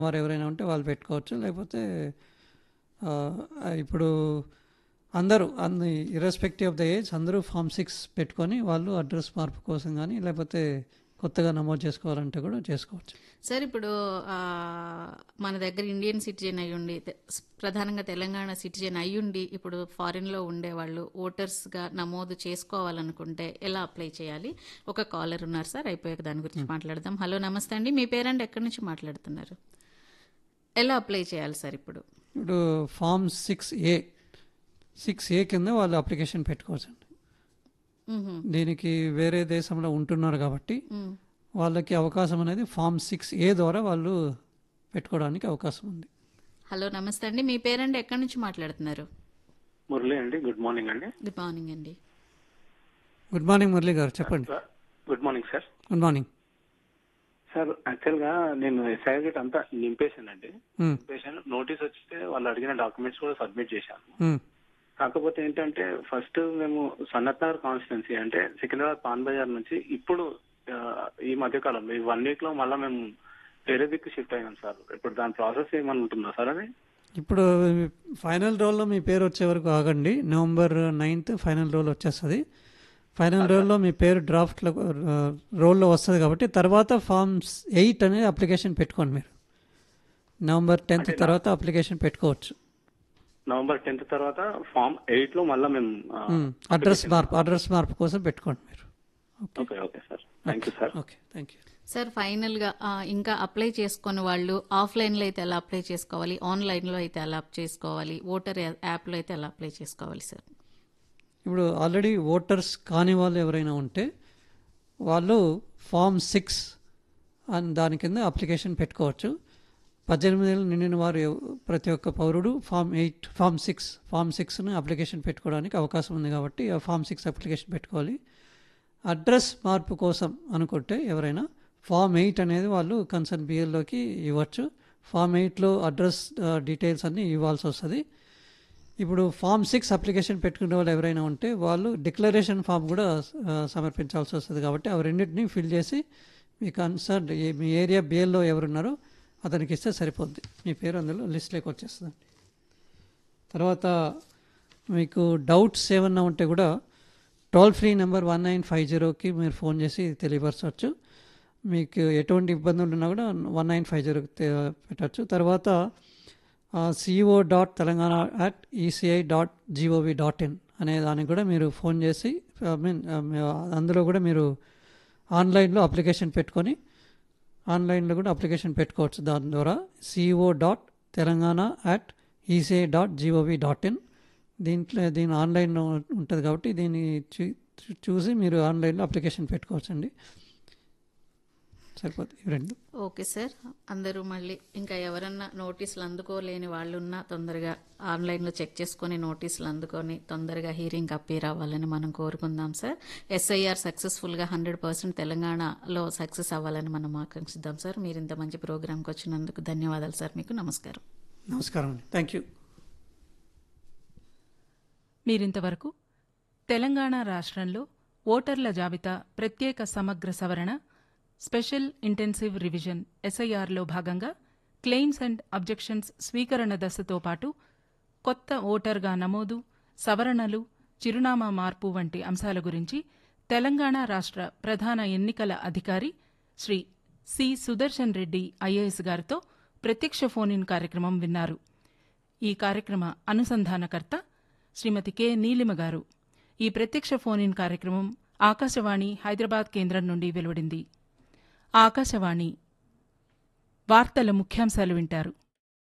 వారు ఎవరైనా ఉంటే వాళ్ళు పెట్టుకోవచ్చు లేకపోతే ఆ, ఇప్పుడు అందరూ అన్ని ఇర్రెస్పెక్టివ్ ఆఫ్ ద ఏజ్ అందరూ ఫామ్ సిక్స్ పెట్టుకొని వాళ్ళు అడ్రస్ మార్పు కోసం కానీ లేకపోతే కొత్తగా నమోదు చేసుకోవాలంటే కూడా చేసుకోవచ్చు సార్ ఇప్పుడు ఆ, మన దగ్గర ఇండియన్ సిటిజన్ అయ్యుండి తె- ప్రధానంగా తెలంగాణ సిటిజన్ అయ్యుండి ఇప్పుడు ఫారిన్లో ఉండేవాళ్ళు ఓటర్స్గా నమోదు చేసుకోవాలనుకుంటే ఎలా అప్లై చేయాలి ఒక కాలర్ ఉన్నారు సార్ అయిపోయాక దాని గురించి మాట్లాడదాం హలో నమస్తే అండి మీ పేరెంట్ ఎక్కడి నుంచి మాట్లాడుతున్నారు ఎలా అప్లై చేయాలి సార్ ఇప్పుడు ఇప్పుడు form six A six A కింద వాళ్ళు అప్లికేషన్ పెట్టుకోవచ్చు అండి మ్హూ. దీనికి వేరే దేశంలో ఉంటున్నారు కాబట్టి మ్. వాళ్ళకి అవకాశం అనేది ఫామ్ సిక్స్ ఏ ద్వారా వాళ్ళు పెట్టుకోవడానికి అవకాశం ఉంది హలో నమస్తే అండి మీ పేరెంట్ ఎక్కడి నుంచి మాట్లాడుతున్నారు మురళి అండి గుడ్ మార్నింగ్ అండి గుడ్ మార్నింగ్ అండి గుడ్ మార్నింగ్ మురళి గారు చెప్పండి sir, good morning sir good morning sir actual గా నేను సర్టిఫికేట్ అంతా నింపేశానండి మ్, నింపేశాను నోటీస్ వచ్చితే వాళ్ళు అడిగిన డాక్యుమెంట్స్ కూడా సబ్మిట్ చేశాను మ్, కాకపోతే ఏంటంటే ఫస్ట్ మేము సన్నత్ నగర్ కాన్స్టిట్యున్సీ అంటే సికింద్రాబాద్ పాన్ బజార్ నుంచి ఇప్పుడు ఆ, ఈ మధ్య కాలంలో ఈ వన్ వీక్ లో మళ్ళీ మేము వేరే దిక్కు షిఫ్ట్ అయినాం సార్ ఇప్పుడు దాని ప్రాసెస్ ఏమని ఉంటుందా సార్ అది ఇప్పుడు ఫైనల్ రోల్లో మీ పేరు వచ్చే వరకు ఆగండి నవంబర్ నైన్త్ ఫైనల్ రోల్ వచ్చేస్తుంది ఫైనల్ రోల్లో మీ పేరు డ్రాఫ్ట్లో రోల్లో వస్తుంది కాబట్టి తర్వాత ఫామ్స్ ఎయిట్ అనేది అప్లికేషన్ పెట్టుకోండి మీరు నవంబర్ టెన్త్ తర్వాత అప్లికేషన్ పెట్టుకోవచ్చు నవంబర్ టెన్త్ తర్వాత ఫామ్ ఎయిట్ లో మళ్ళీ మేము ఆ, అడ్రస్ మార్పు అడ్రస్ మార్పు కోసం పెట్టుకోండి మీరు okay okay sir thank you sir okay thank you sir ఫైనల్గా ఆ, ఇంకా అప్లై చేసుకుని వాళ్ళు ఆఫ్లైన్లో అయితే ఎలా అప్లై చేసుకోవాలి ఆన్లైన్లో అయితే ఎలా అప్ చేసుకోవాలి ఓటర్ యాప్లో అయితే ఎలా అప్లై చేసుకోవాలి సార్ ఇప్పుడు ఆల్రెడీ ఓటర్స్ కాని వాళ్ళు ఎవరైనా ఉంటే వాళ్ళు ఫామ్ సిక్స్ అని దాని కింద అప్లికేషన్ పెట్టుకోవచ్చు పద్దెనిమిది ఏళ్ళు నిండిన వారు ఎవ- ప్రతి ఒక్క పౌరుడు form eight form six form సిక్స్ని అప్లికేషన్ పెట్టుకోవడానికి అవకాశం ఉంది కాబట్టి ఆ ఫామ్ సిక్స్ అప్లికేషన్ పెట్టుకోవాలి అడ్రస్ మార్పు కోసం అనుకుంటే ఎవరైనా ఫామ్ ఎయిట్ అనేది వాళ్ళు కన్సర్న్ బిఎల్లోకి ఇవ్వచ్చు ఫామ్ ఎయిట్లో అడ్రస్ డీటెయిల్స్ అన్నీ ఇవ్వాల్సి వస్తుంది ఇప్పుడు ఫామ్ సిక్స్ అప్లికేషన్ పెట్టుకునే వాళ్ళు ఎవరైనా ఉంటే వాళ్ళు డిక్లరేషన్ ఫామ్ కూడా ఆ, సమర్పించాల్సి వస్తుంది కాబట్టి అవి రెండింటిని ఫిల్ చేసి మీ కన్సర్న్ మీ ఏరియా బిఎల్లో ఎవరున్నారో అతనికి ఇస్తే సరిపోద్ది మీ పేరు అందులో లిస్ట్లోకి వచ్చేస్తుంది తర్వాత మీకు డౌట్స్ ఏమన్నా ఉంటే కూడా toll free number one nine five జీరోకి మీరు ఫోన్ చేసి తెలియపరచవచ్చు మీకు ఎటువంటి ఇబ్బందులు ఉన్నా కూడా వన్ నైన్ ఫైవ్ జీరోకి పెట్టచ్చు తర్వాత CEO dot Telangana at ECI dot gov dot in అనే దానికి కూడా మీరు ఫోన్ చేసి ఐ మీన్ అందులో కూడా మీరు ఆన్లైన్లో అప్లికేషన్ పెట్టుకొని ఆన్లైన్లో కూడా అప్లికేషన్ పెట్టుకోవచ్చు దాని ద్వారా CEO dot Telangana at ECI dot gov dot in దీంట్లో దీని ఆన్లైన్లో ఉంటుంది కాబట్టి దీన్ని చూ- చూ- చూసి మీరు ఆన్లైన్లో అప్లికేషన్ పెట్టుకోవచ్చండి సరిపోతుంది ఇవి రెండు ఓకే సార్ అందరూ మళ్ళీ ఇంకా ఎవరన్నా నోటీసులు అందుకోలేని వాళ్ళు ఉన్నా తొందరగా ఆన్లైన్లో చెక్ చేసుకొని నోటీసులు అందుకొని తొందరగా హీరింగ్ అప్పీర్ అవ్వాలని మనం కోరుకుందాం సార్ ఎస్ఐఆర్ సక్సెస్ఫుల్గా హండ్రెడ్ పర్సెంట్ తెలంగాణలో సక్సెస్ అవ్వాలని మనం ఆకాంక్షిద్దాం సార్ మీరు ఇంత మంచి ప్రోగ్రామ్కి వచ్చినందుకు ధన్యవాదాలు సార్ మీకు నమస్కారం నమస్కారం అండి థ్యాంక్ యూ మీరింతవరకు తెలంగాణ రాష్ట్రంలో ఓటర్ల జాబితా ప్రత్యేక సమగ్ర సవరణ స్పెషల్ ఇంటెన్సివ్ రివిజన్ ఎస్ఐఆర్లో భాగంగా క్లెయిమ్స్ అండ్ అబ్జెక్షన్స్ స్వీకరణ దశతో పాటు కొత్త ఓటర్గా నమోదు సవరణలు చిరునామా మార్పు వంటి అంశాల గురించి తెలంగాణ రాష్ట్ర ప్రధాన ఎన్నికల అధికారి శ్రీ సి సుదర్శన్ రెడ్డి ఐఏఎస్ గారితో ప్రత్యక్ష ఫోన్ ఇన్ కార్యక్రమం విన్నారు ఈ కార్యక్రమ అనుసంధానకర్త శ్రీమతి కె నీలిమ గారు ఈ ప్రత్యక్ష ఫోన్ ఇన్ కార్యక్రమం ఆకాశవాణి హైదరాబాద్ కేంద్రం నుండి వెలువడింది ఆకాశవాణి వార్తల ముఖ్యాంశాలు వింటారు